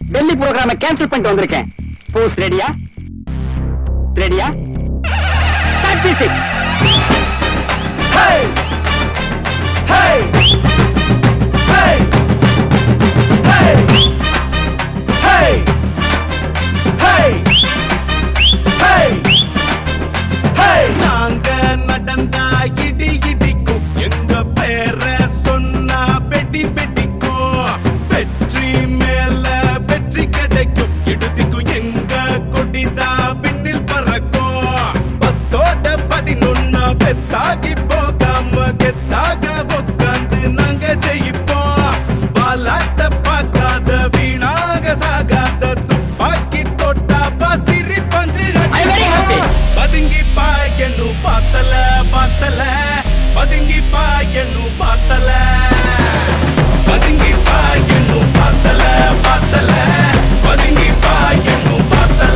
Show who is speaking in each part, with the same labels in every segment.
Speaker 1: Delhi ப்ரோக்ராம cancel பண்ணிட்டு வந்திருக்கேன் போஸ் ரெடியா ரெடியா
Speaker 2: Hey! Hey! Hey! Hey! Hey! Hey! Hey! Hey! நாங்க நடந்தா இடி இடிக்கும் எங்க பேர சொன்னா பெட்டி பெட்டிக்கும் வெற்றி மேல வெற்றி கிடைக்கும் எடுத்துக்கும் எங்க கொடிதா விண்ணில் பறக்கும் பத்தோட பதினொன்னா பெத்தாகி போகாம கெத்தாக உட்காந்து நாங்க ஜெயிப்போம் பாலாட்ட பார்க்காத வீணாக சாகாத துப்பாக்கி தொட்டா பசிரி பஞ்சு
Speaker 1: I'm very happy.
Speaker 2: பதுங்கி பாயனு பார்த்தல பார்த்தல பதுங்கி பாயனு பார்த்தல பதுங்கி பாயனு பார்த்தல பார்த்தல பதுங்கி பாயனு பார்த்தல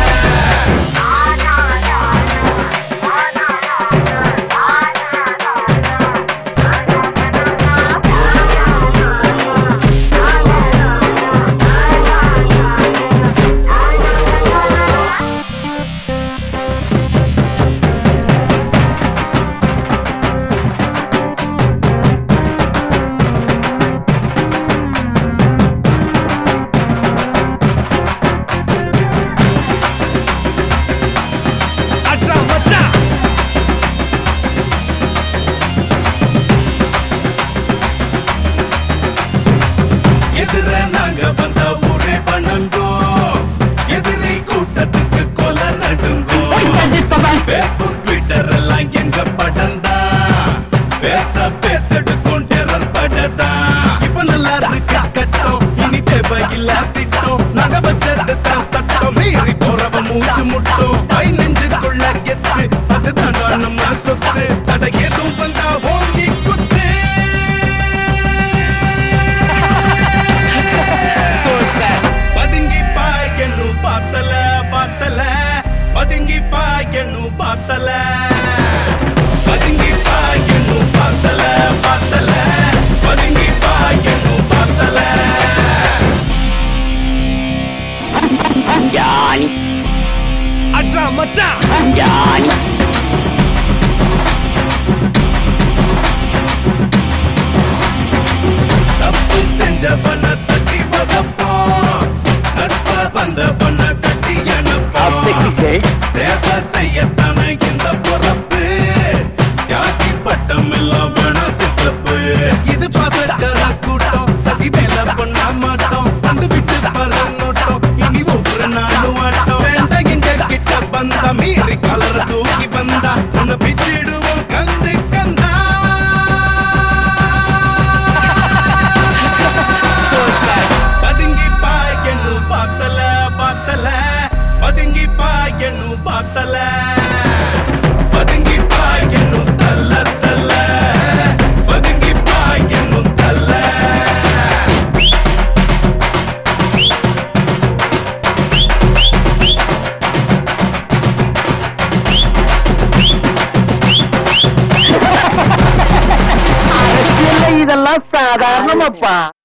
Speaker 2: அட்ரா மச்சான் எதிர நாங்க வந்த ஊரே பண்ணங்கோ எதிரி கூட்டத்துக்கு கொல நடுங்கோ பேஸ்புக் ட்விட்டர் எல்லாம் எங்க படந்தா பேச பேத்தெடுக்கும் டெரர் படதா இப்ப நல்லா இருக்கு கட்டம் இனி தேவையில்ல திட்டம் நாங்க வச்சது தான் சட்டம் மீறி போறவ மூச்சு முட்டும் கை நெஞ்சுக்குள்ள கெத்து அதுதான் நம்ம சொத்து தடை எதுவும் வந்தா ஓங்கி குத்து பதுங்கி பாயனு பார்த்தல பார்த்தல பதுங்கி பாயனு பார்த்தல பதுங்கி பாயனு பார்த்தல பார்த்தல பதுங்கி பாயனு பார்த்தல
Speaker 1: ஜானி
Speaker 2: அட்ரா மச்சான்
Speaker 1: ஜானி
Speaker 2: தப்பு செஞ்ச பண்ண தட்டி வதப்போம் நட்ப வந்த பண்ண கட்டி அனுப்போம்
Speaker 1: அப்படிக்கு
Speaker 2: சேவை செய்யத்தானே இந்த பொறப்பு யாக்கி பட்டம் எல்லாம் வேணா சித்தப்பு இது பசக்கர கூட்டம் சதி வேலை பண்ண மாட்டோம் வந்து விட்டு பல நோட்டம் இனி ஒவ்வொரு நாளும் ஆட்டம் வேண்டாம் எங்க கிட்ட வந்தா மீறி கலர் தூக்கி வந்தா உன்னை பிச்சிடுவோம் கந்து கந்தா பதுங்கி பாயனு பார்த்தல பார்த்தல பதுங்கி பாயனு பார்த்தல பதுங்கி பாயனு தல்ல தல்ல பதுங்கி பாயனு தல்ல
Speaker 1: அரசியல்ல இதெல்லாம் சாதாரணமாப்பா